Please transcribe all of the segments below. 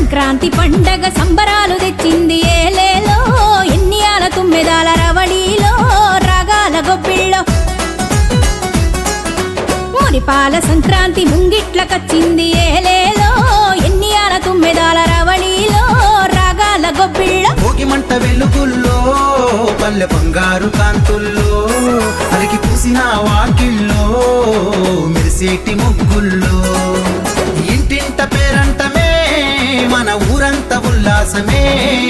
సంక్రాంతి పండగ సంబరాలు తెచ్చింది ఏలేలో ఎన్నియాల తుమ్మెదాల రవళిలో రాగాల గొబ్బిళ్ళో మురిపాల సంక్రాంతి ముంగిట్లకొచ్చింది ఏలేలో ఎన్నియాల తుమ్మెదాల రవళిలో రాగాల గొబ్బిళ్ళో భోగి మంట వెలుగుల్లో పల్లె బంగారు కాంతుల్లో అలికి పూసిన వాకిల్లో మెరిసేటి ముగ్గుల్లో ఇంటింట పేరంటమే మన ఊరంత ఉల్లాసమే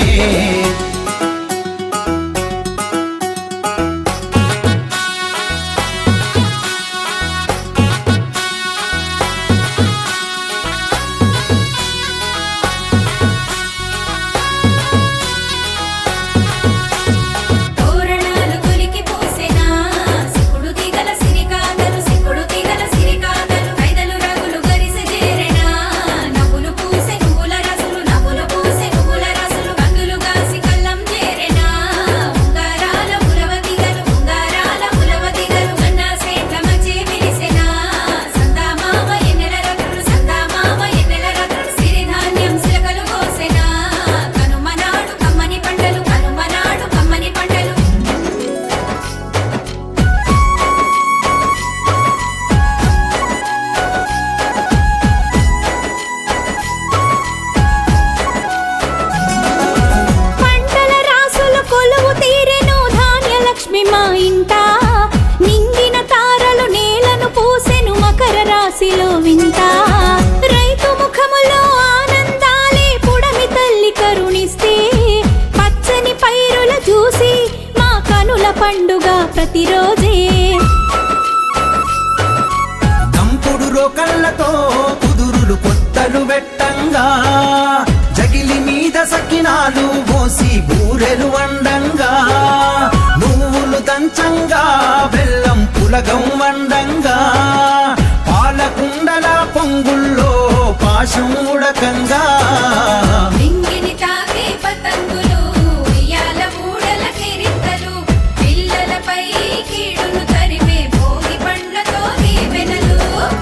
తోరణాలు కొలికి పోసెనా సిక్కుడు తీగల సిరికాదలు సిక్కుడు తీగల సిరికాదలు ఐదలు రగులు గరిసె చేరెనా నవ్వులు పూసె నువ్వుల రసులు నవ్వులు పూసె నువ్వుల రసులు కందులు గాసి కల్లం చేరెనా ఉంగారాల ములవ తీగలు ఉంగారాల ములవ తీగలు అన్నా సేట్ల మచే విరిసెనా సందా మామ ఎన్నెల రతులు సందా మామ ఎన్నెల రతులు సిరిధాన్యం సిలకలు కోసెనా కనుమనాడు కమ్మని పంటలు కనుమనాడు కమ్మని పంటలు పంటల రాసులు కొలువు తీరెను ధాన్యలక్ష్మి మా ఇంట నింగిన తారలు నేలను పూసెను మకర రాశిలో వింత రైతు ముఖములో ఆనందాలే పుడమి తల్లి కరుణిస్తే పచ్చని పైరుల చూసి మా కనుల పండుగ ప్రతిరోజే దంపుడు రోకళ్ళతో కుదురులు కొత్తలు వెట్టంగా జగిలి మీద సకినాలు పోసి బూరెలు వండంగా నువ్వులు దంచంగా బెల్లం పులగం వండంగా పాలకుండల పొంగుల్లో పాశం ఉడకంగా నింగిని తాకే పతంగులు ఉయ్యాల ఊడల కిరీటలు పిల్లలపై కీడును తరిమే భోగి పండ్లతో దీవెనలు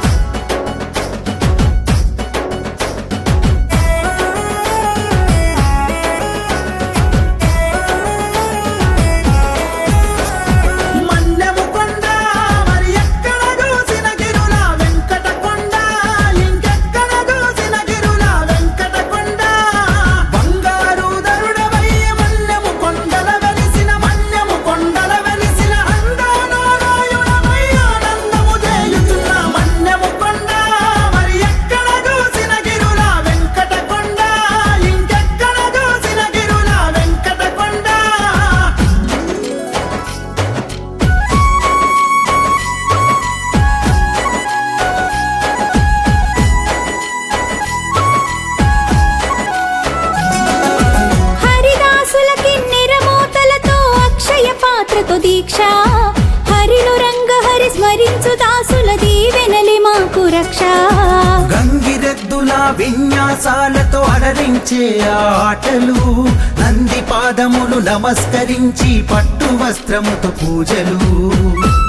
మన్నెము కొండ మరి ఎక్కడ చూసిన గిరుల వెంకట కొండ ఇంకెక్కడ చూసిన గిరుల వెంకట కొండ బంగారు దరుడవయ్య మన్నెము కొండల వెలిసిన మన్నెము కొండల వెలిసిన అందానారాయణమై ఆనందము చేయుచున్న మన్నెము కొండ మరి ఎక్కడ చూసిన గిరుల వెంకట కొండ ఇంకెక్కడ చూసిన గిరుల వెంకట కొండ హరిదాసులకి నిరమోతలతో అక్షయ పాత్రతో దీక్ష హరిను రంగ హరి స్మరించు దాసుల దీవెనలి మాకు రక్ష గంగిరెద్దుల విన్యాసాలతో అలరించే ఆటలు నంది పాదములు నమస్కరించి పట్టు వస్త్రముతో పూజలు